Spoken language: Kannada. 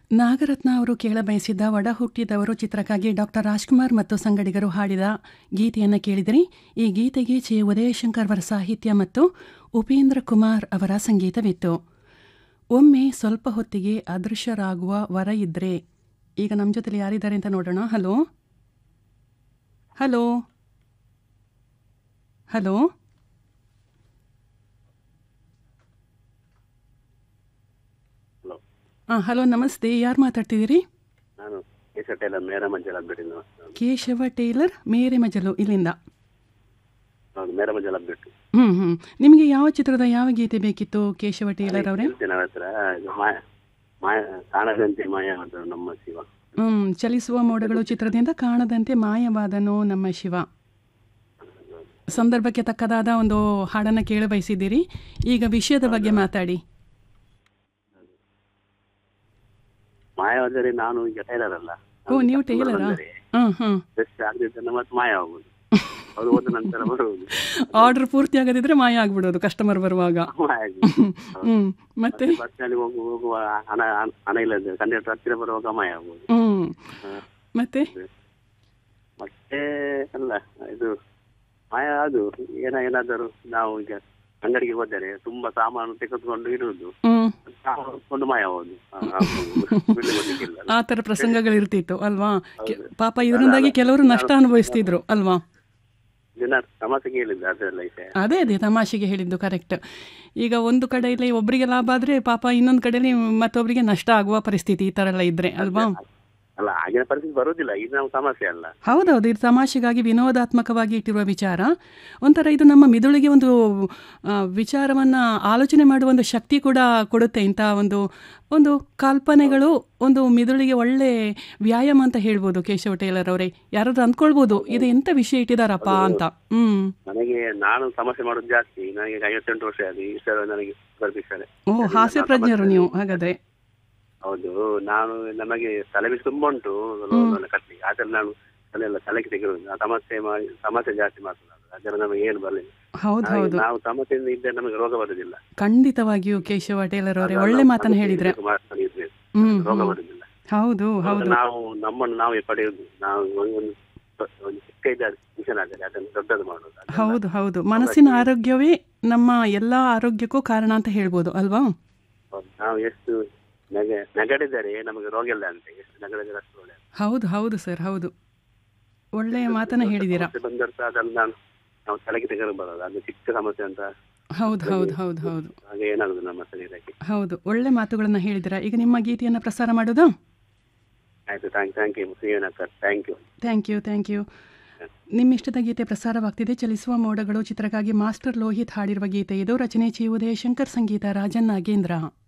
ನಾಗರತ್ನ ಅವರು ಕೇಳಬಯಸಿದ್ದ ಒಡ ಹುಟ್ಟಿದವರು ಚಿತ್ರಕ್ಕಾಗಿ ಡಾಕ್ಟರ್ ರಾಜ್ಕುಮಾರ್ ಮತ್ತು ಸಂಗಡಿಗರು ಹಾಡಿದ ಗೀತೆಯನ್ನು ಕೇಳಿದಿರಿ ಈ ಗೀತೆಗೆ ಚೆ ಉದಯಶಂಕರ್ ಅವರ ಸಾಹಿತ್ಯ ಮತ್ತು ಉಪೇಂದ್ರ ಕುಮಾರ್ ಅವರ ಸಂಗೀತವಿತ್ತು ಒಮ್ಮೆ ಸ್ವಲ್ಪ ಹೊತ್ತಿಗೆ ಅದೃಶ್ಯರಾಗುವ ವರ ಇದ್ರೆ ಈಗ ನಮ್ಮ ಜೊತೆಲಿ ಯಾರಿದ್ದಾರೆ ಅಂತ ನೋಡೋಣ ಹಲೋ ಹಲೋ ಹಲೋ ಹಲೋ ಹಾಂ ಹಲೋ ನಮಸ್ತೆ ಯಾರು ಮಾತಾಡ್ತಿದ್ದೀರಿ ನಾನು ಕೇಶ ಟೈಲರ್ ಮೇರ ಮಂಜಲ್ ಅಬ್ಬಿಟ್ಟು ಕೇಶವ ಟೇಲರ್ ಮೇರೆ ಮಜಲು ಇಲ್ಲಿಂದ ಹೌದು ಮೇರ ಮಂಜಲ್ ಅಬ್ಬಿಟ್ಟು ಹ್ಮ್ ಹ್ಮ್ ನಿಮಗೆ ಯಾವ ಚಿತ್ರದ ಯಾವ ಗೀತೆ ಬೇಕಿತ್ತು ಕೇಶವ ಟೇಲರ್ ಅವರೇ ಹೇಳ್ತೇನೆ ಅವ್ರ ಹತ್ರ ಇದು ಮಾಯ ಮಾಯ ಕಾಣದಂತೆ ಮಾಯ ಅಂತ ನಮ್ಮ ಶಿವ ಹ್ಮ್ ಚಲಿಸುವ ಮೋಡಗಳು ಚಿತ್ರದಿಂದ ಕಾಣದಂತೆ ಮಾಯವಾದನು ನಮ್ಮ ಶಿವ ಸಂದರ್ಭಕ್ಕೆ ತಕ್ಕದಾದ ಒಂದು ಹಾಡನ್ನು ಕೇಳ ಬಯಸಿದ್ದೀರಿ ಈಗ ವಿಷಯದ ಬಗ್ಗೆ ಮಾತಾಡಿ ಮಾಯವಾದರೆ ನಾನು ಈಗ ಟೈಲರ್ ಅಲ್ಲ ಓ ನೀವು ಟೇಲರಾ ಹ್ಮ್ ಹ್ಮ್ ಬೆಸ್ಟ್ ಆಗದಿದ್ದರೆ ಮತ್ತೆ ಮಾಯ ಆಗುದು ಅದು ಹೋದ ನಂತರ ಬರುವುದು ಆರ್ಡರ್ ಪೂರ್ತಿ ಆಗದಿದ್ರೆ ಮಾಯ ಆಗ್ಬಿಡೋದು ಕಸ್ಟಮರ್ ಬರುವಾಗ ಮಾಯ ಆಗುದು. ಹ್ಮ್ ಮತ್ತೆ ಬಸ್ನಲ್ಲಿ ಹೋಗು ಹೋಗುವ ಹಣ ಹಣ ಇಲ್ಲದೆ ಕಂಡಕ್ಟರ್ ಹತ್ತಿರ ಬರುವಾಗ ಮಾಯ ಆಗುವುದು ಹ್ಮ್ ಮತ್ತೆ ಮತ್ತೆ ಅಲ್ಲ ಇದು ಮಾಯ ಅದು ಏನ ಏನಾದರೂ ನಾವು ಈಗ ಅಂಗಡಿಗೆ ಹೋದರೆ ತುಂಬಾ ಸಾಮಾನು ತೆಗೆದುಕೊಂಡು ಇರುವುದು ಹ್ಮ್ ಸಾಮಾನು ಕೊಂಡು ಮಾಯ ಆಗುವುದು ಆ, ಆಗುವುದು. ಬಿಡ್ಲಿಕ್ಕೆ ಬರ್ಲಿಕ್ಕಿಲ್ಲ. ಆ ಥರ ಪ್ರಸಂಗಗಳಿರ್ತಿತ್ತು ಅಲ್ವಾ ಕೆ- ಪಾಪ ಇದರಿಂದಾಗಿ ಕೆಲವರು ನಷ್ಟ ಅನುಭವಿಸ್ತಿದ್ರು ಅಲ್ವಾ ದಿನ ಸಮಸ್ಯೆಗೆ ಹೇಳಿದ್ದು ಅದೆಲ್ಲ ವಿಷಯ ಅದೇ ಅದೇ ತಮಾಷೆಗೆ ಹೇಳಿದ್ದು ಕರೆಕ್ಟ್ ಈಗ ಒಂದು ಕಡೆಯಲ್ಲಿ ಒಬ್ಬರಿಗೆ ಲಾಭ ಆದರೆ ಪಾಪ ಇನ್ನೊಂದು ಕಡೆಯಲ್ಲಿ ಮತ್ತೊಬ್ಬರಿಗೆ ನಷ್ಟ ಆಗುವ ಪರಿಸ್ಥಿತಿ ಈ ಥರ ಎಲ್ಲ ಇದ್ರೆ ಅಲ್ವಾ ಅಲ್ಲ ಆಗಿನ ಪರಿಸ್ಥಿತಿ ಬರುವುದಿಲ್ಲ ಇದು ನಮ್ಮ ಸಮಸ್ಯೆ ಅಲ್ಲ ಹೌದೌದು ಇದು ತಮಾಷೆಗಾಗಿ ವಿನೋದಾತ್ಮಕವಾಗಿ ಇಟ್ಟಿರುವ ವಿಚಾರ ಒಂಥರ ಇದು ನಮ್ಮ ಮಿದುಳಿಗೆ ಒಂದು ವಿಚಾರವನ್ನು ಆಲೋಚನೆ ಮಾಡುವ ಒಂದು ಶಕ್ತಿ ಕೂಡ ಕೊಡುತ್ತೆ ಇಂಥ ಒಂದು ಒಂದು ಕಲ್ಪನೆಗಳು ಒಂದು ಮಿದುಳಿಗೆ ಒಳ್ಳೆ ವ್ಯಾಯಾಮ ಅಂತ ಹೇಳ್ಬೋದು ಕೇಶವ ಟೇಲರ್ ಅವರೇ ಯಾರಾದ್ರೂ ಅಂದ್ಕೊಳ್ಬೋದು ಇದು ಎಂಥ ವಿಷಯ ಇಟ್ಟಿದಾರಪ್ಪ ಅಂತ ಹ್ಮ್ ನನಗೆ ನಾನು ಸಮಸ್ಯೆ ಮಾಡೋದು ಜಾಸ್ತಿ ನನಗೆ ಐವತ್ತೆಂಟು ವರ್ಷ ಅದು ಈ ಸಲ ನನಗೆ ಬರ್ಬಿಡ್ತಾರೆ ಓ ಹಾಸ್ಯ ಪ್ರಜ್ಞರು ನೀವು ಹಾಗಾದ್ರೆ ಹೌದು ನಾನು ನಮಗೆ ತಲೆ ಬಿಸಿ ತುಂಬಾ ಉಂಟು ಲೋನ್ ಕಟ್ಟಲಿಕ್ಕೆ ಆದ್ರೆ ನಾನು ಅದೆಲ್ಲ ತಲೆಗೆ ತೆಗೆಯುವುದು ಆ ಸಮಸ್ಯೆ ಮಾಡಿ ಸಮಸ್ಯೆ ಜಾಸ್ತಿ ಮಾಡ್ತದೆ ಅದರ ನಮಗೆ ಏನು ಬರಲಿಲ್ಲ ಹೌದು ಹಾಗೆ ಹೌದು ನಾವು ಸಮಸ್ಯೆಯಿಂದ ಇದ್ದರೆ ನಮಗೆ ರೋಗ ಬರುದಿಲ್ಲ ಖಂಡಿತವಾಗಿಯೂ ಕೇಶವ ಟೇಲರ್ ಅವರೇ ಒಳ್ಳೆ ಮಾತನ್ನು ಹೇಳಿದ್ರೆ ಮಾಡ್ತಾನೆ ಇರ್ಬೇಕು. ಹ್ಮ್ ರೋಗ ಹ್ಮ್. ಬರುದಿಲ್ಲ ಹೌದು ಹೌದು ನಾವು ನಮ್ಮನ್ನು ನಾವೇ ಪಡೆಯುವುದು ನಾವು ಒಂದು ಒಂದು ಚಿಕ್ಕ ಇದ್ದ ಮಿಷನ್ ಆದರೆ ಅದನ್ನು ದೊಡ್ಡದು ಮಾಡೋದು ಅದನ್ನ ಹೌದು ಹೌದು ಮನಸ್ಸಿನ ಆರೋಗ್ಯವೇ ನಮ್ಮ ಎಲ್ಲ ಆರೋಗ್ಯಕ್ಕೂ ಕಾರಣ ಅಂತ ಹೇಳ್ಬೋದು ಅಲ್ವಾ ನಾವು ಎಷ್ಟು ನಗ ನಗಡಿದರೆ ನಮಗೆ ರೋಗ ಇಲ್ಲ ಅಂತೆ ಎಷ್ಟು ನಗಡಿದರೆ ಅಷ್ಟು ಒಳ್ಳೆಯದು ಹೌದು ಹೌದು ಸರ್ ಹೌದು ಒಳ್ಳೆಯ ಮಾತನ್ನ ಹೇಳಿದ್ದೀರಾ ಸಮಸ್ಯೆ ಬಂದರೆ ಸಹ ಅದನ್ನು ನಾನು ನಾವು ತಲೆಗೆ ತೆಗೆದು ಬರೋದು ಅದು ಚಿಕ್ಕ ಸಮಸ್ಯೆ ಅಂತ ಹೌದು ಹೌದು ಹೌದು ಹೌದು ಹಾಗೆ ಏನಾಗುದು ನಮ್ಮ ಶರೀರಕ್ಕೆ ಹೌದು ಒಳ್ಳೆ ಮಾತುಗಳನ್ನ ಹೇಳಿದ್ದೀರಾ ಈಗ ನಿಮ್ಮ ಗೀತೆಯನ್ನು ಪ್ರಸಾರ ಮಾಡೋದು ಆಯ್ತು thank thank you Srinakar thank you thank you thank you ನಿಮ್ಮ ಇಷ್ಟದ ಗೀತೆ ಪ್ರಸಾರವಾಗ್ತಿದೆ ಚಲಿಸುವ ಮೋಡಗಳು ಚಿತ್ರಕ್ಕಾಗಿ ಮಾಸ್ಟರ್ ಲೋಹಿತ್ ಹಾಡಿರುವ ಗೀತೆ ಇದು ರಚನೆ ಚಿ ಉದಯಶಂಕರ್ ಸಂಗೀತ ರಾಜನ್ ನಾಗೇಂದ್ರ